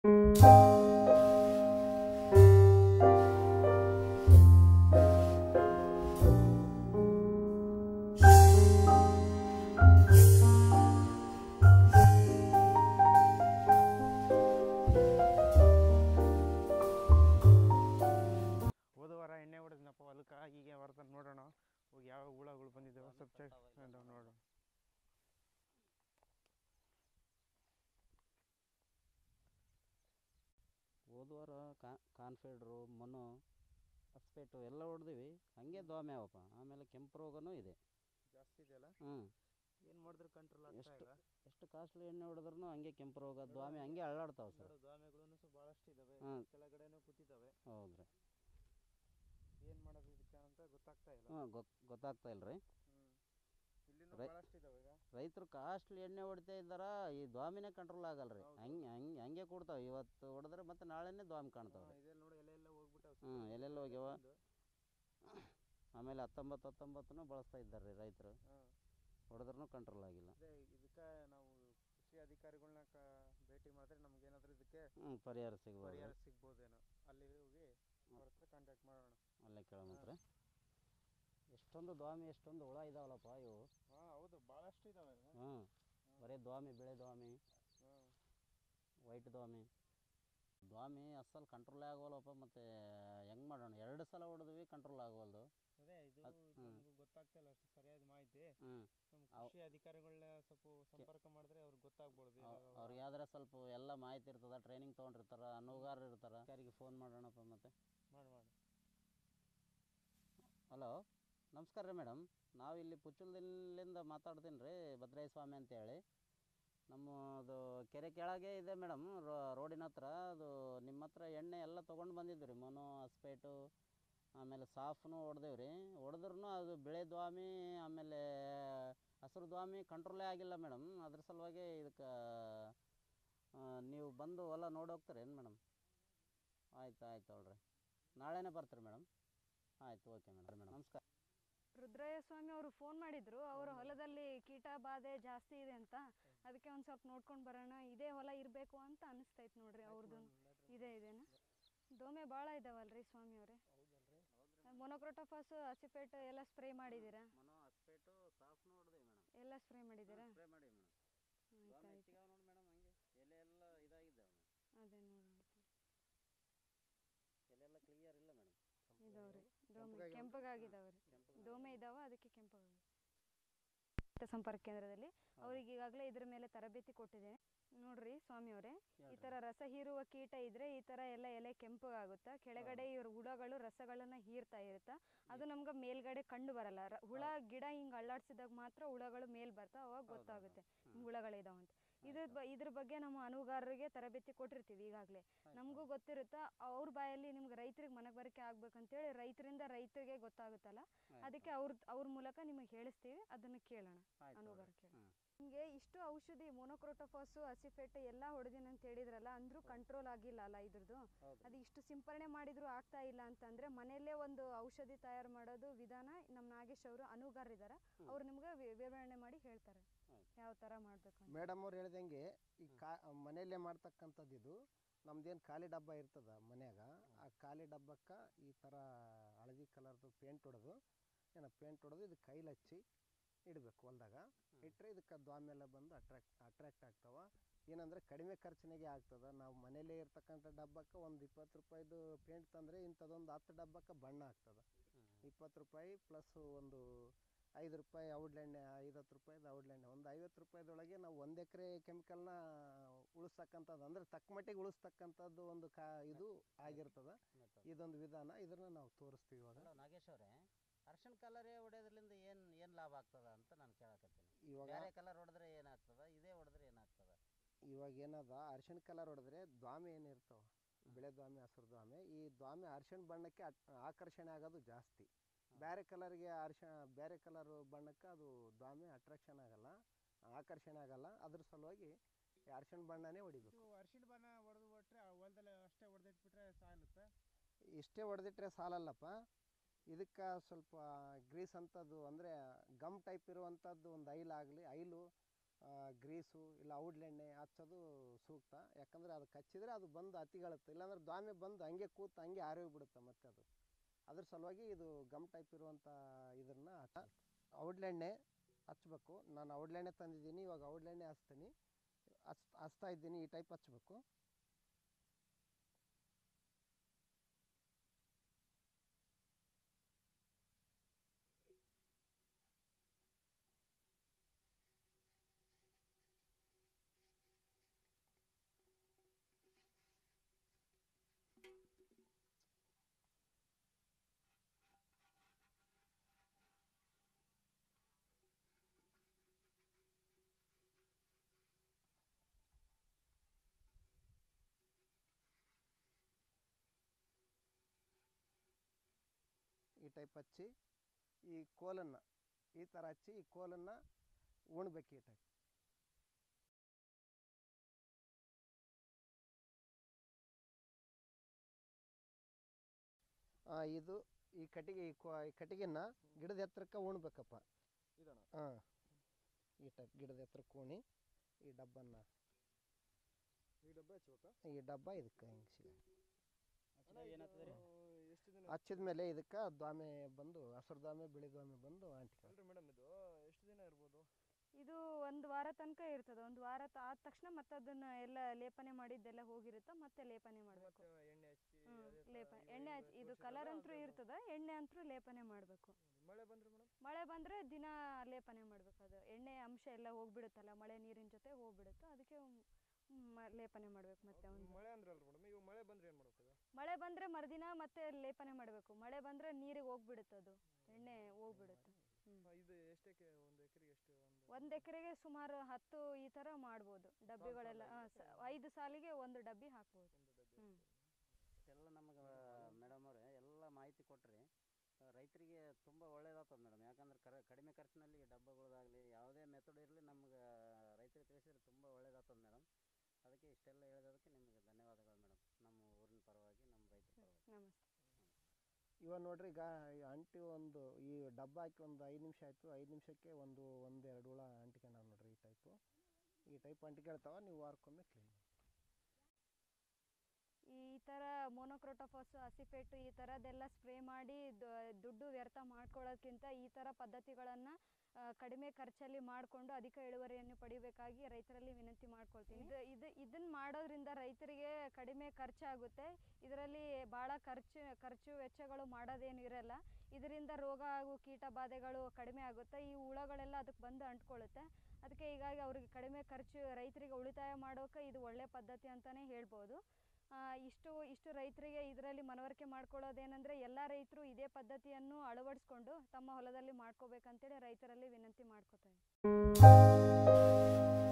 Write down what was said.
ಹೋದ ವಾರ ಎಣ್ಣೆ ಹೊಡೆದ್ನಪ್ಪ ಹೊಲಕ್ಕೆ ಹೀಗೆ ಬರ್ತಂತ ನೋಡೋಣ ಹೋಗಿ ಯಾವ ಹುಳಗಳು ಬಂದಿದ್ದಾವೆ ಸ್ವಲ್ಪ ಚೆಕ್ ನೋಡೋಣ ಹೋದ ವಾರ ಕಾನ್ಫೆಡ್ರು ಮೊನು ಅಸ್ಪೆಟು ಎಲ್ಲ ಹೊಡೆದಿವಿ ಹಂಗೆ ದ್ವಾಮೆ ಅವಪ್ಪ ಆಮೇಲೆ ಕೆಂಪು ರೋಗನೂ ಇದೆ ಜಾಸ್ತಿ ಇದೆಯಲ್ಲ ಹ್ಞೂ ಏನು ಮಾಡಿದ್ರೆ ಕಂಟ್ರೋಲ್ ಆಗ್ತಾ ಎಷ್ಟು? ಇಲ್ಲ ಎಷ್ಟು ಕಾಸ್ಟ್ಲಿ ಎಣ್ಣೆ ಹೊಡೆದ್ರೂ ಹಂಗೆ ಕೆಂಪು ರೋಗ ದ್ವಾಮೆ ಹಂಗೆ ಅಳ್ಳಾಡ್ತಾವೆ ಸರ್ ನೋಡು ದ್ವಾಮೆಗಳು ಸಹ ಭಾಳಷ್ಟು ಇದ್ದಾವೆ ಹ್ಮ್. ಕೆಳಗಡೆನೂ ಕೂತಿದ್ದಾವೆ ಹೌದ್ರಿ ಏನು ಮಾಡೋದು ಇದಕ್ಕೆ ಅಂತ ಗೊತ್ತಾಗ್ತಾ ಇಲ್ಲ ಹ್ಞೂ ಗೊತ್ ಗೊತ್ತಾಗ್ತಾ ಇಲ್ಲ ರೀ ಹ್ಮ್ ಇಲ್ಲಿನೂ ರೈ- ಭಾಳಷ್ಟು ಇದ್ದಾವೆ ಈಗ ರೈತರು ಕಾಸ್ಟ್ಲಿ ಎಣ್ಣೆ ಹೊಡಿತಾ ಇದ್ದಾರ ಈ ದ್ವಾಮಿನೇ ಕಂಟ್ರೋಲ್ ಆಗಲ್ಲ ರೀ ಹೌದು. ಹಂಗೆ ಹಂಗೆ ಹಂಗೆ ಕೊಡ್ತಾವೆ ಇವತ್ತು ಹೊಡೆದ್ರೆ ಮತ್ತೆ ನಾಳೆನೇ ದ್ವಾಮಿ ಕಾಣ್ತಾವೆ ರೀ ಇದೆಲ್ಲ ನೋಡಿ ಎಲೆ ಎಲ್ಲ ಹೋಗ್ಬಿಟ್ಟಾವೆ ಹ್ಞೂ ಎಲ್ಲೆಲ್ಲ ಹೋಗ್ಯಾವ ಬಂದು. ಆಮೇಲೆ ಹತ್ತೊಂಬತ್ತು ಹತ್ತೊಂಬತ್ತೂ ಬಳಸ್ತಾ ಇದ್ದಾರೆ ರೀ ರೈತರು ಹ್ಮ್. ಹೊಡೆದ್ರೂ ಕಂಟ್ರೋಲ್ ಆಗಿಲ್ಲ ಅದೇ ಇದಕ್ಕೆ ನಾವು ಕೃಷಿ ಅಧಿಕಾರಿಗಳನ್ನ ಕ ಭೇಟಿ ಮಾಡಿದ್ರೆ ನಮ್ಗೆ ಏನಾದರೂ ಇದಕ್ಕೆ ಹ್ಞೂ ಪರಿಹಾರ ಸಿಗ್ಬೋದು ಪರಿಹಾರ ಸಿಗ್ಬೋದೇನೋ ಅಲ್ಲಿ ಹೋಗಿ ಅವ್ರ ಹತ್ರ ಕಾಂಟ್ಯಾಕ್ಟ್ ಮಾಡೋಣ ಅಲ್ಲೇ ಕೇಳಮಂತ್ರೆ ಎಷ್ಟೊಂದು ದ್ವಾಮಿ ಎಷ್ಟೊಂದು ಹುಳ ಇದಾವಲ್ಲಪ್ಪ ಇವು ಹಾಂ ಹೌದು ಭಾಳಷ್ಟು ಇದ್ದಾವೆ ಹ್ಞೂ ಬರೀ ದ್ವಾಮಿ ಬೆಳೆ ದ್ವಾಮಿ ಹಾಂ ವೈಟ್ ದ್ವಾಮಿ ದ್ವಾಮಿ ಅಸಲ್ ಕಂಟ್ರೋಲೇ ಆಗೋಲ್ಲಪ್ಪ ಮತ್ತು ಹೆಂಗೆ ಮಾಡೋಣ ಎರಡು ಸಲ ಹೊಡೆದ್ವಿ ಕಂಟ್ರೋಲ್ ಆಗೋಲ್ದು ಅದೇ ಇದು ಅದ್- ಹ್ಮ್. ನಮಗೂ ಗೊತ್ತಾಗ್ತಾ ಇಲ್ಲ ಅಷ್ಟು ಸರಿಯಾದ ಮಾಹಿತಿ ಹ್ಞೂ ನಮ್ಮ ಅವ್- ಕೃಷಿ ಅಧಿಕಾರಿಗಳನ್ನ ಸ್ವಲ್ಪ ಸಂಪರ್ಕ ಮಾಡಿದ್ರೆ ಅವ್ರಿಗೆ ಗೊತ್ತಾಗ್ಬೋದು ಇವಾಗ ಅವ್ರಿಗೆ ಯಾವ್ದಾರ ಸ್ವಲ್ಪ ಎಲ್ಲ ಮಾಹಿತಿ ಇರ್ತದ ಟ್ರೈನಿಂಗ್ ತೊಗೊಂಡಿರ್ತಾರ ಅನುಗಾರ ಇರ್ತಾರ ಯಾರಿಗೆ ಫೋನ್ ಮಾಡೋಣಪ್ಪ ಮತ್ತೆ ಮಾಡಿ ಮಾಡಿ ಹಲೋ ನಮಸ್ಕಾರ ರೀ ಮೇಡಮ್ ನಾವು ಇಲ್ಲಿ ಪುಚ್ಚುಲ್ದಿಲ್ಲಿಂದ ಮಾತಾಡ್ತೀನಿ ರೀ ಭದ್ರಯ್ಯ ಸ್ವಾಮಿ ಅಂತೇಳಿ ನಮ್ಮದು ಕೆರೆ ಕೆಳಗೆ ಇದೆ ಮೇಡಮ್ ರೋಡಿನ ಹತ್ರ ಅದು ನಿಮ್ಮ ಹತ್ರ ಎಣ್ಣೆ ಎಲ್ಲ ತೊಗೊಂಡು ಬಂದಿದ್ವಿ ರೀ ಮೊನೋ ಅಸ್ಪೇಟು ಆಮೇಲೆ ಸಾಫ್ನು ಹೊಡೆದೇವು ರೀ ಹೊಡೆದ್ರೂ ಅದು ಬಿಳೆ ದ್ವಾಮಿ ಆಮೇಲೆ ಹಸಿರು ದ್ವಾಮಿ ಕಂಟ್ರೋಲೇ ಆಗಿಲ್ಲ ಮೇಡಮ್ ಅದ್ರ ಸಲುವಾಗಿ ಇದಕ್ಕೆ ನೀವು ಬಂದು ಹೊಲ ನೋಡಿ ಹೋಗ್ತೀರೇನು ಮೇಡಮ್ ಆಯ್ತು ಆಯ್ತು ಹೇಳ್ರಿ ನಾಳೆನೇ ಬರ್ತೀರಿ ಮೇಡಮ್ ಆಯ್ತು ಓಕೆ ಮೇಡಮ್ ಮೇಡಮ್ ನಮಸ್ಕಾರ ರುದ್ರಯ್ಯ ಸ್ವಾಮಿ ಅವರು ಫೋನ್ ಮಾಡಿದ್ರು ಅವರ ಹೊಲದಲ್ಲಿ ಕೀಟ ಬಾಧೆ ಜಾಸ್ತಿ ಇದೆ ಅಂತ ಅದಕ್ಕೆ ಒಂದು ಸ್ವಲ್ಪ ನೋಡ್ಕೊಂಡು ಬರೋಣ ಇದೇ ಹೊಲ ಇರಬೇಕು ಅಂತ ಅನಿಸ್ತೈತೆ ನೋಡ್ರಿ ಅವ್ರದ್ದು ಇದೆ ಇದೇನ ದೋಮೆ ಭಾಳ ಇದಾವಲ್ರಿ ಸ್ವಾಮಿ ಅವರೇ ಮೊನೊಕ್ರೋಟೋಫಾಸ್ ಹಸಿಪೇಟು ಎಲ್ಲ ಸ್ಪ್ರೇ ಮಾಡಿದ್ದೀರಾ ಮನೋ ಅಸ್ಪೇಟು ಸಾಫ್ನು ಹೊಡೆದೇವಿ ಮೇಡಮ್ ಎಲ್ಲ ಸ್ಪ್ರೇ ಮಾಡಿದ್ದೀರಾ ಸ್ಪ್ರೇ ಮಾಡಿ ಮೇಡಮ್ ಆಯ್ತು ಆಯ್ತು ನೋಡಿ ಮೇಡಮ್ ಹಂಗೆ ಎಲೆ ಎಲ್ಲ ಇದಾಗಿದ್ದಾವೆ ಅದೇ ನೋಡೋಣ ಎಲೆಲ್ಲ ಕ್ಲಿಯರ್ ಇಲ್ಲ ಮೇಡಮ್ ಇದಾವ್ರಿ ದೋಮೆ ಕೆಂಪಗಾಗಿ ಕೆಂಪಗಾಗಿದಾವ್ರಿ ದೋಮೆ ಇದಾವ ಅದಕ್ಕೆ ಕೆಂಪಗಾಗಿ ಸಂಪರ್ಕ ಕೇಂದ್ರದಲ್ಲಿ ಅವ್ರಿಗೆ ಈಗಾಗಲೇ ಇದ್ರ ಮೇಲೆ ತರಬೇತಿ ಕೊಟ್ಟಿದ್ದೇನೆ ನೋಡ್ರಿ ಸ್ವಾಮಿ ಅವರೇ ಈ ತರ ರಸ ಹೀರುವ ಕೀಟ ಇದ್ರೆ ಈ ತರ ಎಲ್ಲ ಎಲೆ ಕೆಂಪಗಾಗುತ್ತಾ ಕೆಳಗಡೆ ಇವ್ರ ಹುಳಗಳು ರಸಗಳನ್ನ ಹೀರ್ತಾ ಇರುತ್ತಾ ಅದು ನಮ್ಗೆ ಮೇಲ್ಗಡೆ ಕಂಡು ಬರಲ್ಲ ರ- ಹುಳ ಗಿಡ ಹಿಂಗ್ ಅಳ್ಳಾಡ್ಸಿದಾಗ ಮಾತ್ರ ಹುಳಗಳು ಮೇಲ್ ಬರ್ತಾವ ಅವಾಗ ಗೊತ್ತಾಗುತ್ತೆ ಹುಳಗಳಿದಾವಂತ ಇದ್ರ ಬ ಇದ್ರ ಬಗ್ಗೆ ನಮ್ಮ ಅನುಗಾರರಿಗೆ ತರಬೇತಿ ಕೊಟ್ಟಿರ್ತೀವಿ ಈಗಾಗಲೇ ನಮಗೂ ಗೊತ್ತಿರುತ್ತಾ ಅವ್ರ ಬಾಯಲ್ಲಿ ನಿಮ್ಗೆ ರೈತರಿಗೆ ಮನವರಿಕೆ ಆಗ್ಬೇಕಂತೇಳಿ ರೈತರಿಂದ ರೈತರಿಗೆ ಗೊತ್ತಾಗುತ್ತಲ್ಲ ಅದಕ್ಕೆ ಅವ್ರ ಅವ್ರ ಮೂಲಕ ನಿಮಗೆ ಹೇಳಿಸ್ತೀವಿ ಅದನ್ನ ಕೇಳೋಣ ಅನುಗಾರ ಕೇಳಿ ಹ್ಮ್. ನಿಮಗೆ ಇಷ್ಟು ಔಷಧಿ ಮೊನೊಕ್ರೋಟೋಫಾಸು ಅಸಿಫೆಟ್ ಎಲ್ಲ ಹೊಡೆದಿನ ಅಂತ ಹೇಳಿದ್ರಲ್ಲ ಅಂದ್ರೂ ಕಂಟ್ರೋಲ್ ಆಗಿಲ್ಲ ಅಲ್ಲ ಇದ್ರದ್ದು ಹೌದು ಅದು ಇಷ್ಟು ಸಿಂಪರಣೆ ಮಾಡಿದ್ರು ಆಗ್ತಾ ಇಲ್ಲ ಅಂತಂದ್ರೆ ಮನೆಯಲ್ಲೇ ಒಂದು ಔಷಧಿ ತಯಾರು ಮಾಡೋದು ವಿಧಾನ ನಮ್ಮ ನಾಗೇಶ್ ಅವರು ಅನುಗಾರಿದಾರ ಅವ್ರು ನಿಮ್ಗೆ ವಿ- ವಿವರಣೆ ಮಾಡಿ ಹೇಳ್ತಾರೆ ಆಯ್ತು. ಯಾವ ತರ ಮಾಡ್ಬೇಕು ಅಂತ ಮೇಡಮ್ ಅವ್ರು ಹೇಳ್ದಂಗೆ ಈ ಕಾ ಮನೆಯಲ್ಲೇ ಮಾಡ್ತಕ್ಕಂಥದ್ದು ಇದು ನಮ್ದೇನು ಖಾಲಿ ಡಬ್ಬ ಇರ್ತದ ಮನ್ಯಾಗ ಆ ಖಾಲಿ ಡಬ್ಬಕ್ಕೆ ಈ ಥರ ಹಳದಿ ಕಲರ್ದು ಪೇಂಟ್ ಹೊಡೆದು ಏನೋ ಪೇಂಟ್ ಹೊಡೆದು ಇದು ಕೈಲಿ ಹಚ್ಚಿ ಇಡಬೇಕು ಹೊಲ್ದಾಗ ಇಟ್ಟರೆ ಇದಕ್ಕೆ ದ್ವಾಮೆಲ್ಲ ಬಂದು ಅಟ್ರಾಕ್ಟ್ ಅಟ್ರಾಕ್ಟ್ ಆಗ್ತಾವ ಏನಂದರೆ ಕಡಿಮೆ ಖರ್ಚಿನಾಗೆ ಆಗ್ತದೆ ನಾವು ಮನೇಲೇ ಇರ್ತಕ್ಕಂಥ ಡಬ್ಬಕ್ಕೆ ಒಂದು ಇಪ್ಪತ್ತು ರೂಪಾಯಿದು ಪೇಂಟ್ ತಂದರೆ ಇಂಥದ್ದೊಂದು ಹತ್ತು ಡಬ್ಬಕ್ಕೆ ಬಣ್ಣ ಆಗ್ತದೆ ಇಪ್ಪತ್ತು ರೂಪಾಯಿ ಪ್ಲಸ್ ಒಂದು ಐದು ರೂಪಾಯಿ ಔಡ್ಲೆಣ್ಣೆ ಐದು ಹತ್ತು ರೂಪಾಯಿದು ಔಡ್ಲೆಣ್ಣೆ ಒಂದು ಐವತ್ತು ರೂಪಾಯಿದೊಳಗೆ ನಾವು ಒಂದು ಎಕರೆ ಕೆಮಿಕಲ್ನ ಉಳಿಸ್ತಕ್ಕಂಥದ್ದು ಅಂದರೆ ತಕ್ಕ ಮಟ್ಟಿಗೆ ಉಳಿಸ್ತಕ್ಕಂಥದ್ದು ಒಂದು ಕಾ ಇದು ಆಗಿರ್ತದೆ ಇದೊಂದು ವಿಧಾನ ಇದನ್ನು ನಾವು ತೋರಿಸ್ತೀವಿ ಇವಾಗ ಹಲೋ ನಾಗೇಶ್ ಅವರೇ ಅರ್ಶಿಣ ಕಲರೇ ಹೊಡೆಯೋದ್ರಿಂದ ಏನು ಏನು ಲಾಭ ಆಗ್ತದ ಅಂತ ನಾನು ಕೇಳಕತ್ತೀನಿ ಇವಾಗ ಬೇರೆ ಕಲರ್ ಹೊಡೆದ್ರೆ ಏನಾಗ್ತದ ಇದೇ ಹೊಡೆದ್ರೆ ಏನಾಗ್ತದ ಇವಾಗ ಏನದ ಅರ್ಶಿಣ ಕಲರ್ ಹೊಡೆದ್ರೆ ದ್ವಾಮಿ ಏನಿರ್ತಾವ ಬಿಳೆ ದ್ವಾಮಿ ಹಸಿರು ದ್ವಾಮಿ ಈ ದ್ವಾಮಿ ಅರ್ಶಿಣ ಬಣ್ಣಕ್ಕೆ ಅಟ್- ಆಕರ್ಷಣೆ ಆಗೋದು ಜಾಸ್ತಿ ಬೇರೆ ಕಲರ್ಗೆ ಅರ್ಶಿಣ ಬೇರೆ ಕಲರ್ ಬಣ್ಣಕ್ಕೆ ಅದು ದ್ವಾಮಿ ಅಟ್ರಾಕ್ಷನ್ ಆಗಲ್ಲ ಆಕರ್ಷಣೆ ಆಗಲ್ಲ ಅದ್ರ ಸಲುವಾಗಿ ಈ ಅರ್ಶಿಣ ಬಣ್ಣನೇ ಹೊಡಿಬೇಕು ಇದು ಅರಿಶಿಣ ಬಣ್ಣ ಹೊಡೆದು ಬಿಟ್ರೆ ಹೊಲದಲ್ಲಿ ಅಷ್ಟೇ ಹೊಡೆದಿಟ್ಬಿಟ್ರೆ ಸಾಲುತ್ತೆ ಇಷ್ಟೇ ಹೊಡೆದಿಟ್ರೆ ಸಾಲಲ್ಲಪ್ಪ ಇದಕ್ಕೆ ಸ್ವಲ್ಪ ಗ್ರೀಸ್ ಅಂಥದ್ದು ಅಂದರೆ ಗಮ್ ಟೈಪ್ ಇರುವಂಥದ್ದು ಒಂದು ಐಲ್ ಆಗಲಿ ಐಲು ಗ್ರೀಸು ಇಲ್ಲ ಔಡ್ಲೆಣ್ಣೆ ಹಚ್ಚೋದು ಸೂಕ್ತ ಯಾಕಂದರೆ ಅದು ಕಚ್ಚಿದರೆ ಅದು ಬಂದು ಹತ್ತಿಗಳುತ್ತೆ ಇಲ್ಲಾಂದ್ರೆ ದ್ವಾಮಿ ಬಂದು ಹಂಗೆ ಕೂತು ಹಂಗೆ ಆರೋಗ್ಬಿಡುತ್ತೆ ಮತ್ತೆ ಅದು ಅದ್ರ ಸಲುವಾಗಿ ಇದು ಗಮ್ ಟೈಪ್ ಇರುವಂಥ ಇದನ್ನು ಔಡ್ಲೆಣ್ಣೆ ಹಚ್ಬೇಕು ನಾನು ಔಡ್ಲೆಣ್ಣೆ ತಂದಿದ್ದೀನಿ ಇವಾಗ ಔಡ್ಲೆಣ್ಣೆ ಹಚ್ತೀನಿ ಹಚ್ ಹಚ್ತಾ ಇದ್ದೀನಿ ಈ ಟೈಪ್ ಹಚ್ಬೇಕು ಈ ಟೈಪ್ ಹಚ್ಚಿ ಈ ಕೋಲನ್ನು ಈ ಥರ ಹಚ್ಚಿ ಈ ಕೋಲನ್ನು ಉಣ್ಬೇಕು ಈ ಟೈಪ್ ಆ, ಇದು ಈ ಕಟ್ಟಿಗೆ ಈ ಕೊ ಈ ಕಟ್ಟಿಗೆನ ಗಿಡದ ಎತ್ತರಕ್ಕೆ ಉಣ್ಬೇಕಪ್ಪ ಹಾಂ ಈ ಟೈಪ್ ಗಿಡದ ಎತ್ತರಕ್ಕೆ ಉಣಿ ಈ ಡಬ್ಬನ್ನು ಈ ಡಬ್ಬ ಹಚ್ಬೇಕಾ ಈ ಡಬ್ಬ ಇದಕ್ಕೆ ಹಿಂಗೆ ಸಿಗ ಏನಾಗ್ತದೆ ರೀ ಎಷ್ಟು ದಿನ ಹಚ್ಚಿದ ಮೇಲೆ ಇದಕ್ಕೆ ದ್ವಾಮೆ ಬಂದು ಹಸಿರು ದ್ವಾಮೆ ಬಿಳಿ ದ್ವಾಮೆ ಬಂದು ಅಂಟಿಕ ಅಲ್ರಿ ಮೇಡಮ್ ಇದು ಎಷ್ಟು ದಿನ ಇರ್ಬೋದು ಇದು ಒಂದು ವಾರ ತನಕ ಇರ್ತದೆ ಒಂದು ವಾರ ತ- ಆದ ತಕ್ಷಣ ಮತ್ತೆ ಅದನ್ನ ಎಲ್ಲ ಲೇಪನೆ ಮಾಡಿದ್ದೆಲ್ಲ ಹೋಗಿರುತ್ತೆ ಮತ್ತೆ ಲೇಪನೆ ಮಾಡಬೇಕು ಮತ್ತೆ ಎಣ್ಣೆ ಹಚ್ಚಿ ಹ್ಮ್ ಅದೇ ಥರ ಲೇಪ ಈಗ ಎಣ್ಣೆ ಈಗ ಹಚ್ಚಿ ಇದು ತೋರ್ಸಿದ್ರಲ್ಲ, ಕಲರ್ ಅಂತೂ ಅದ್ರದ್ದು- ಇರ್ತದೆ ಎಣ್ಣೆ ಅಂತೂ ಲೇಪನೆ ಮಾಡಬೇಕು ಮಳೆ ಬಂದ್ರೆ ಮೇಡಮ್ ಮಳೆ ಬಂದರೆ ದಿನ ಲೇಪನೆ ಮಾಡಬೇಕು ಅದು ಎಣ್ಣೆ ಅಂಶ ಎಲ್ಲ ಹೋಗ್ಬಿಡುತ್ತಲ್ಲ ಮಳೆ ನೀರಿನ ಜೊತೆ ಹೋಗ್ಬಿಡುತ್ತೆ ಅದಕ್ಕೆ ಮ್- ಮ- ಲೇಪನೆ ಮಾಡಬೇಕು ಮತ್ತೆ ಒಂದು ಮಳೆ ಅಂದ್ರಲ್ಲ ಮೇಡಮ್ ಈಗ ಮಳೆ ಬಂದ್ರೆ ಏನು ಮಾಡ್ಬೇಕು ಮಳೆ ಬಂದರೆ ಮರುದಿನ ಮತ್ತೆ ಲೇಪನೆ ಮಾಡಬೇಕು ಮಳೆ ಬಂದರೆ ನೀರಿಗೆ ಹೋಗ್ಬಿಡುತ್ತೆ ಅದು ಎಣ್ಣೆ ಹೋಗ್ಬಿಡುತ್ತೆ ಹ್ಮ್. ಇದು ಎಷ್ಟು ಎಕರೆ ಒಂದು ಎಕರೆಗೆ ಎಷ್ಟು ಒಂದು ಒಂದು ಎಕರೆಗೆ ಸುಮಾರು ಹತ್ತು ಈ ಥರ ಮಾಡ್ಬೋದು ಡಬ್ಬಿಗಳೆಲ್ಲ ಆ, ಸ- ಐದು ಸಾಲಿಗೆ ಒಂದು ಡಬ್ಬಿ ಹಾಕ್ಬೋದು ಒಂದು ಡಬ್ಬಿ ಹ್ಞೂ ಎಲ್ಲ ನಮಗೆ ಮೇಡಮ್ ಅವರೇ ಎಲ್ಲ ಮಾಹಿತಿ ಕೊಟ್ರಿ ಆ, ರೈತರಿಗೆ ತುಂಬ ಒಳ್ಳೇದಾಗ್ತದೆ ಮೇಡಮ್ ಯಾಕಂದ್ರೆ ಕರ ಕಡಿಮೆ ಖರ್ಚಿನಲ್ಲಿ ಡಬ್ಬಗಳದಾಗಲಿ ಯಾವುದೇ ಮೆಥಡ್ ಇರಲಿ ನಮ್ಗೆ ರೈತರಿಗೆ ತಿಳಿಸಿದ್ರೆ ತುಂಬ ಒಳ್ಳೇದಾಗ್ತದೆ ಮೇಡಮ್ ಅದಕ್ಕೆ ಇಷ್ಟೆಲ್ಲ ಹೇಳಿದದಕ್ಕೆ ನಿಮಗೆ ಧನ್ಯವಾದಗಳು ಮೇಡಮ್ ನಮ್ಮ ಊರಿನ ಪರವಾಗಿ ನಮ್ಮ ರೈತರ ಪರವಾಗಿ ನಮಸ್ತೆ ಇವಾಗ ನೋಡ್ರಿ ಈಗ ಈ ಅಂಟಿ ಒಂದು ಈ ಡಬ್ಬ ಹಾಕಿ ಒಂದು ಐದು ನಿಮಿಷ ಆಯಿತು ಐದು ನಿಮಿಷಕ್ಕೆ ಒಂದು ಒಂದು ಎರಡು ಹುಳ ಅಂಟಿಕೆ ನಾವು ನೋಡ್ರಿ ಈ ಟೈಪು ಈ ಟೈಪ್ ಅಂಟಿಕೊಳ್ತಾವ ನೀವು ವಾರಕ್ಕೊಮ್ಮೆ ಕ್ಲೀನ್ ಈ ಥರ ಮೊನೊಕ್ರೋಟೋಫಾಸ್ ಅಸಿಫೇಟು ಈ ಥರದ್ದೆಲ್ಲ ಸ್ಪ್ರೇ ಮಾಡಿ ದ- ದುಡ್ಡು ವ್ಯರ್ಥ ಮಾಡ್ಕೊಳ್ಳೋದ್ಕಿಂತ ಈ ಥರ ಪದ್ಧತಿಗಳನ್ನು ಕಡಿಮೆ ಖರ್ಚಲ್ಲಿ ಮಾಡಿಕೊಂಡು ಅಧಿಕ ಇಳುವರಿಯನ್ನು ಪಡಿಬೇಕಾಗಿ ರೈತರಲ್ಲಿ ವಿನಂತಿ ಮಾಡ್ಕೊಳ್ತೀನಿ ಇದು ಇದು ಇದನ್ನು ಮಾಡೋದ್ರಿಂದ ರೈತರಿಗೆ ಕಡಿಮೆ ಖರ್ಚಾಗುತ್ತೆ ಇದರಲ್ಲಿ ಭಾಳ ಖರ್ಚು ಖರ್ಚು ವೆಚ್ಚಗಳು ಮಾಡೋದೇನು ಇರಲ್ಲ ಇದರಿಂದ ರೋಗ ಹಾಗೂ ಕೀಟ ಬಾಧೆಗಳು ಕಡಿಮೆ ಆಗುತ್ತೆ ಈ ಹುಳಗಳೆಲ್ಲ ಅದಕ್ಕೆ ಬಂದು ಅಂಟ್ಕೊಳ್ಳುತ್ತೆ ಅದಕ್ಕೆ ಹೀಗಾಗಿ ಅವ್ರಿಗೆ ಕಡಿಮೆ ಖರ್ಚು ರೈತರಿಗೆ ಉಳಿತಾಯ ಮಾಡೋಕೆ ಇದು ಒಳ್ಳೆ ಪದ್ಧತಿ ಅಂತಲೇ ಹೇಳ್ಬೋದು ಆ, ಇಷ್ಟು ಇಷ್ಟು ರೈತರಿಗೆ ಇದರಲ್ಲಿ ಮನವರಿಕೆ ಮಾಡ್ಕೊಳ್ಳೋದೇನೆಂದರೆ ಎಲ್ಲ ರೈತರು ಇದೇ ಪದ್ಧತಿಯನ್ನು ಅಳವಡಿಸ್ಕೊಂಡು ತಮ್ಮ ಹೊಲದಲ್ಲಿ ಮಾಡ್ಕೋಬೇಕಂತೇಳಿ ರೈತರಲ್ಲಿ ವಿನಂತಿ ಮಾಡ್ಕೋತಾ ಇದ್ದೀನಿ